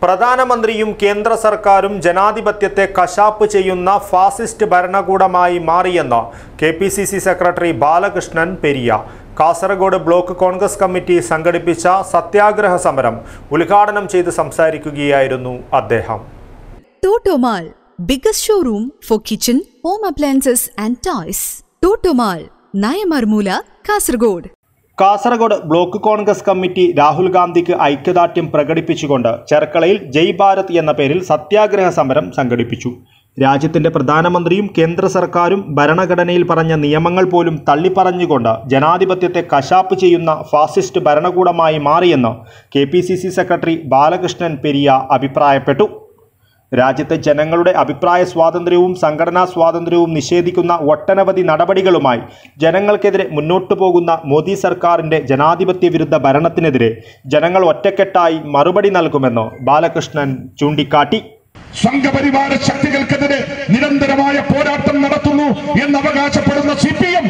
പ്രധാനമന്ത്രിയും കേന്ദ്ര സർക്കാരും ജനാധിപത്യത്തെ കശാപ്പ് ചെയ്യുന്ന ഫാസിസ്റ്റ് ഭരണകൂടമായി മാറിയെന്ന് K P C C secretary Balakrishnan Periya Kasaragod block Congress committee സംഘടിപ്പിച്ച സത്യാഗ്രഹ സമരം ഉദ്ഘാടനം ചെയ്ത് സംസാരിക്കുകയായിരുന്നു അദ്ദേഹം Totomal, biggest showroom for kitchen, home appliances and toys. Totomal, Nayamarmula, Kasargod. Kasaragod block Congress committee Rahul ഗാന്ധിക്ക് ഐക്യദാർഢ്യം പ്രകടിപ്പിച്ചുകൊണ്ട് ചെർക്കളയിൽ ജയ് ഭാരത് എന്ന പേരിൽ സത്യാഗ്രഹ സമരം സംഘടിപ്പിച്ചു രാജ്യത്തിന്റെ പ്രധാനമന്ത്രിയും കേന്ദ്ര സർക്കാരും ഭരണഘടനയിൽ പറഞ്ഞ നിയമങ്ങൾ പോലും തള്ളിപ്പറഞ്ഞുകൊണ്ട് ജനാധിപത്യത്തെ കശാപ്പ് ചെയ്യുന്ന ഫാസിസ്റ്റ് ഭരണകൂടമായി മാറിയെന്ന് K P C C secretary Balakrishnan Periya അഭിപ്രായപ്പെട്ടു രാജ്യത്തെ ജനങ്ങളുടെ അഭിപ്രായ സ്വാതന്ത്ര്യവും സംഘടനാ സ്വാതന്ത്ര്യവും നിഷേധിക്കുന്ന ഒട്ടനവധി നടപടികളുമായി ജനങ്ങൾക്കെതിരെ മുന്നോട്ടു പോകുന്ന മോദി സർക്കാരിന്റെ ജനാധിപത്യ വിരുദ്ധ ഭരണത്തിനെതിരെ ജനങ്ങൾ ഒറ്റക്കെട്ടായി മറുപടി നൽകുമെന്ന് ബാലകൃഷ്ണൻ ചൂണ്ടിക്കാട്ടി സംഘപരിവാര ശക്തികൾക്കെതിരെ നിരന്തരമായ പോരാട്ടം നടത്തുന്നു എന്ന് അവകാശപ്പെടുന്ന സി പി എം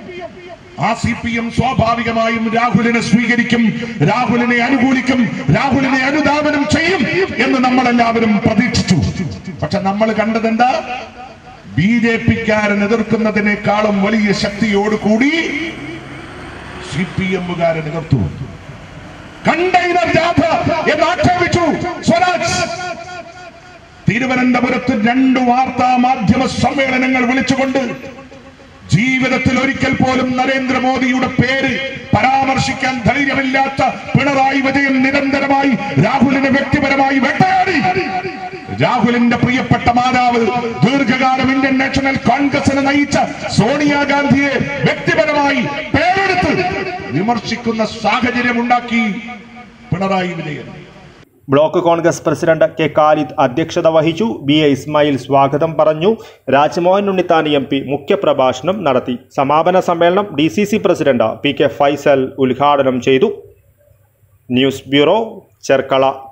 ആ സി പി എം സ്വാഭാവികമായും രാഹുലിനെ സ്വീകരിക്കും രാഹുലിനെ അനുകൂലിക്കും രാഹുലിനെ അനുധാവനം ചെയ്യും എന്ന് നമ്മളെല്ലാവരും പ്രതീക്ഷിച്ചു പക്ഷെ നമ്മൾ കണ്ടതെന്താ ബി ജെ പിക്കാരൻ എതിർക്കുന്നതിനേക്കാളും വലിയ ശക്തിയോടുകൂടി സി പി എമ്മുകാരൻ എതിർത്തു കണ്ടെയ്നർ ജാഥ എന്ന് ആക്ഷേപിച്ചു സ്വരാജ് തിരുവനന്തപുരത്ത് രണ്ട് വാർത്താ മാധ്യമ സമ്മേളനങ്ങൾ വിളിച്ചുകൊണ്ട് ജീവിതത്തിൽ ഒരിക്കൽ പോലും നരേന്ദ്രമോദിയുടെ പേര് പരാമർശിക്കാൻ ധൈര്യമില്ലാത്ത പിണറായി വിജയൻ നിരന്തരമായി രാഹുലിനെ വ്യക്തിപരമായി വേട്ടയാടി രാഹുലിന്റെ പ്രിയപ്പെട്ട മാതാവ് ദീർഘകാലം ഇന്ത്യൻ നാഷണൽ കോൺഗ്രസിനെ നയിച്ച സോണിയാഗാന്ധിയെ വ്യക്തിപരമായി പേരെടുത്ത് വിമർശിക്കുന്ന സാഹചര്യം ഉണ്ടാക്കി Pinarayi Vijayan block Congress president K Khalid അധ്യക്ഷത വഹിച്ചു ബി എ ഇസ്മായിൽ സ്വാഗതം പറഞ്ഞു രാജ്മോഹൻ ഉണ്ണിത്താൻ എം പി മുഖ്യപ്രഭാഷണം നടത്തി സമാപന സമ്മേളനം D C C president P K Faisal ഉദ്ഘാടനം ചെയ്തു ന്യൂസ് ബ്യൂറോ ചെർക്കള